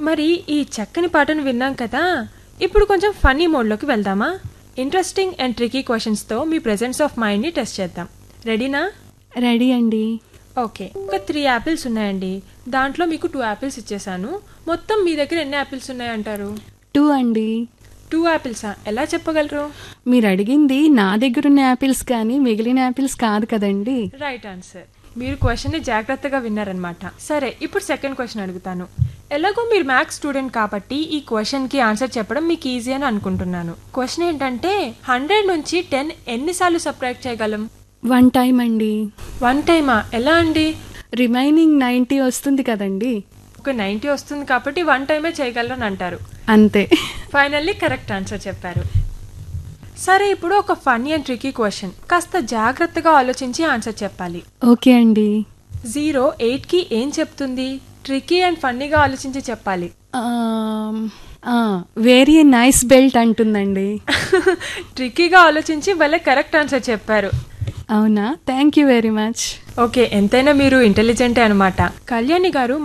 మరి ఈ చక్కని పాటను విన్నాం కదా ఇప్పుడు కొంచెం ఫన్నీ మోడ్లోకి వెళ్దామా ఇంట్రెస్టింగ్ అండ్ ట్రికీ క్వశ్చన్స్తో మీ ప్రెజెన్స్ ఆఫ్ మైండ్ని టెస్ట్ చేద్దాం రెడీనా రెడీ అండి ఓకే ఒక త్రీ యాపిల్స్ ఉన్నాయండి దాంట్లో మీకు టూ యాపిల్స్ ఇచ్చేసాను మొత్తం మీ దగ్గర ఎన్ని యాపిల్స్ ఉన్నాయంటారు టూ అండి టూ యాపిల్సా ఎలా చెప్పగలరు మీరు అడిగింది నా దగ్గర ఉన్న యాపిల్స్ కానీ మిగిలిన యాపిల్స్ కాదు కదండి రైట్ ఆన్సర్ మీరు క్వశ్చన్ని జాగ్రత్తగా విన్నారనమాట సరే ఇప్పుడు సెకండ్ క్వశ్చన్ అడుగుతాను ఎలాగో మీరు మ్యాథ్స్ స్టూడెంట్ కాబట్టి ఈ క్వశ్చన్కి ఆన్సర్ చెప్పడం మీకు ఈజీ అని అనుకుంటున్నాను క్వశ్చన్ ఏంటంటే హండ్రెడ్ నుంచి టెన్ ఎన్నిసార్లు సబ్ట్రాక్ట్ చేయగలం వన్ టైం అండి వన్ టైమా ఎలా అండి రిమైనింగ్ నైంటీ వస్తుంది కదండి ఒక నైంటీ వస్తుంది కాబట్టి వన్ టైమే చేయగలరు అని అంటారు అంతే ఫైనల్లీ కరెక్ట్ ఆన్సర్ చెప్పారు సరే ఇప్పుడు ఒక ఫన్నీ అండ్ ట్రికీ క్వశ్చన్ కాస్త జాగ్రత్తగా ఆలోచించి ఆన్సర్ చెప్పాలి ఓకే అండి జీరో ఎయిట్కి ఏం చెప్తుంది ట్రికీ అండ్ ఫన్నీగా ఆలోచించి చెప్పాలి వెరీ నైస్ బెల్ట్ అంటుందండి ట్రికీగా ఆలోచించి భలే కరెక్ట్ ఆన్సర్ చెప్పారు అవునా thank you very much okay ఎంతైనా మీరు ఇంటెలిజెంటే అనమాట కళ్యాణి గారు